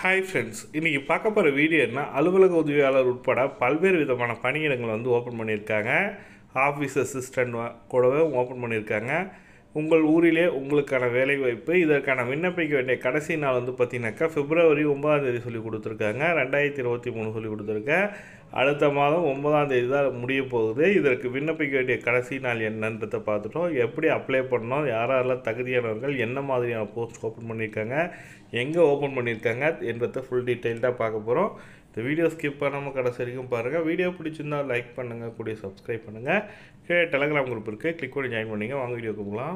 hi friends இன்றைக்கி பார்க்க போகிற வீடியோ என்ன அலுவலக உதவியாளர் உட்பட பல்வேறு விதமான பணியிடங்கள் வந்து ஓப்பன் பண்ணியிருக்காங்க ஆஃபீஸ் அசிஸ்டண்ட் கூடவே ஓப்பன் பண்ணியிருக்காங்க உங்கள் ஊரிலே உங்களுக்கான வேலைவாய்ப்பு இதற்கான விண்ணப்பிக்க வேண்டிய கடைசி நாள் வந்து பார்த்தீங்கன்னாக்கா பிப்ரவரி ஒன்பதாம் தேதி சொல்லி கொடுத்துருக்காங்க ரெண்டாயிரத்தி இருபத்தி மூணு சொல்லி கொடுத்துருக்கேன் அடுத்த மாதம் ஒன்பதாம் தேதி தான் முடிய போகுது இதற்கு விண்ணப்பிக்க வேண்டிய கடைசி நாள் என்னன்றதை பார்த்துட்டோம் எப்படி அப்ளை பண்ணோம் யாரெல்லாம் தகுதியானவர்கள் என்ன மாதிரியான போஸ்ட் ஓப்பன் பண்ணியிருக்காங்க எங்கே ஓப்பன் பண்ணியிருக்காங்க என்றதை ஃபுல் டீட்டெயில்டாக பார்க்க போகிறோம் இந்த வீடியோ ஸ்கிப் பண்ணாமல் கடைசி வரைக்கும் பாருங்கள் வீடியோ பிடிச்சிருந்தா லைக் பண்ணுங்கள் கூடிய சப்ஸ்கிரைப் பண்ணுங்கள் கீழே டெலகிராம் குரூப் இருக்குது கிளிக் பண்ணி ஜாயின் பண்ணிங்க வாங்க வீடியோ போகலாம்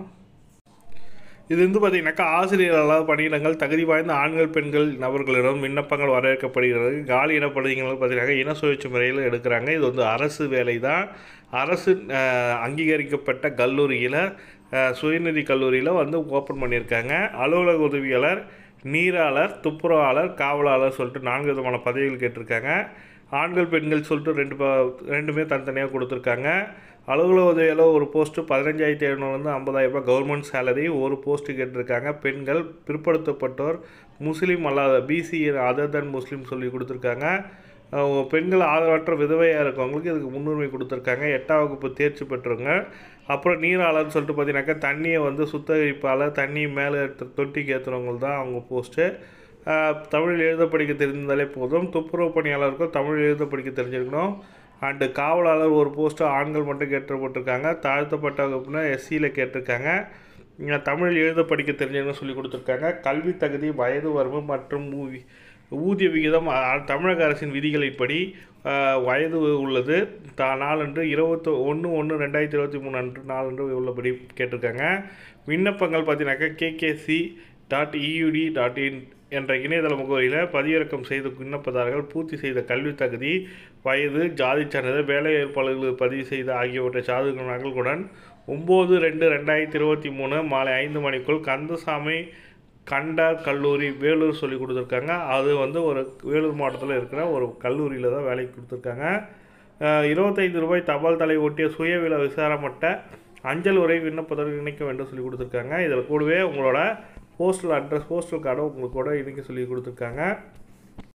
இது வந்து பார்த்தீங்கன்னாக்கா ஆசிரியர் அல்லாத பணியிடங்கள் தகுதி வாய்ந்த ஆண்கள் பெண்கள் நபர்களிடம் விண்ணப்பங்கள் வரவேற்கப்படுகிறது காலி இடப்படுகிறவங்க பார்த்தீங்கன்னா இன சுழற்சி முறையில் எடுக்கிறாங்க இது வந்து அரசு வேலை தான் அரசு அஹ், அங்கீகரிக்கப்பட்ட கல்லூரியில் அஹ், சுயநிதி கல்லூரியில் வந்து ஓப்பன் பண்ணியிருக்காங்க அலுவலக உதவியாளர் நீராளர் துப்புரவாளர் காவலாளர் சொல்லிட்டு நான்கு விதமான பதவிகள் கேட்டிருக்காங்க ஆண்கள் பெண்கள் சொல்லிட்டு ரெண்டு ப ரெண்டுமே தனித்தனியாக கொடுத்துருக்காங்க அலுவலக உதவியாளர் ஒரு போஸ்ட்டு பதினஞ்சாயிரத்தி எழுநூறுலேருந்து ஐம்பதாயிரம் ரூபாய் கவர்மெண்ட் சேலரி ஒரு போஸ்ட்டு கேட்டிருக்காங்க பெண்கள் பிற்படுத்தப்பட்டோர் முஸ்லீம் அல்லாத பிசி அதர் தன் முஸ்லீம் சொல்லி கொடுத்துருக்காங்க அஹ் பெண்கள் ஆதரவற்ற விதவையாக இருக்கவங்களுக்கு இதுக்கு முன்னுரிமை கொடுத்துருக்காங்க எட்டாம் வகுப்பு தேர்ச்சி பெற்றவங்க அப்புறம் நீராளர்னு சொல்லிட்டு பார்த்தீங்கன்னாக்கா தண்ணியை வந்து சுத்தகரிப்பாளர் தண்ணி மேலே எடுத்து தொட்டிக்கு ஏற்றுறவங்க தான் அவங்க போஸ்ட்டு தமிழில் எழுத படிக்க தெரிந்தாலே போதும் துப்புரவு பணியாளருக்கும் தமிழ் எழுத படிக்க தெரிஞ்சிருக்கணும் அண்டு காவலாளர் ஒரு போஸ்ட்டு ஆண்கள் மட்டும் கேட்டப்பட்டிருக்காங்க தாழ்த்தப்பட்ட வகுப்புனா எஸ்சியில் கேட்டிருக்காங்க இங்க தமிழ் எழுத படிக்க தெரிஞ்சவங்க சொல்லி கொடுத்துருக்காங்க கல்வி தகுதி வயது வரம்பு மற்றும் ஊ- ஊதிய விகிதம் அ- தமிழக அரசின் விதிகளின்படி அஹ், வயது உள்ளது தா நாளன்று இருபத்தி ஒன்று ஒன்று ரெண்டாயிரத்தி இருபத்தி மூணு அன்று நாளன்று உள்ளபடி கேட்டிருக்காங்க விண்ணப்பங்கள் பார்த்தீங்கன்னாக்கா KKC dot edu dot in என்ற இணையதள முகவரியில் பதிவிறக்கம் செய்த விண்ணப்பதாரர்கள் பூர்த்தி செய்த கல்வி தகுதி வயது ஜாதி சான்றிதழ் வேலை ஏற்பாடுகள் பதிவு செய்த ஆகியவற்றை சாதுகள் நகல்களுடன் ஒம்பது ரெண்டு ரெண்டாயிரத்தி இருபத்தி மூணு மாலை ஐந்து மணிக்குள் கந்தசாமி கண்டார் கல்லூரி வேலூர் சொல்லி கொடுத்துருக்காங்க அது வந்து ஒரு வேலூர் மாவட்டத்தில் இருக்கிற ஒரு கல்லூரியில் தான் வேலைக்கு கொடுத்துருக்காங்க அஹ், இருபத்தைந்து ரூபாய் தபால் தலை ஒட்டிய சுயவில விசாரமட்ட அஞ்சல் உரை விண்ணப்பத்துடன் இணைக்க வேண்டும் சொல்லி கொடுத்துருக்காங்க இதில் கூடவே உங்களோட போஸ்டல் அட்ரஸ் போஸ்டல் கார்டை உங்களுக்கு கூட இணைக்க சொல்லி கொடுத்துருக்காங்க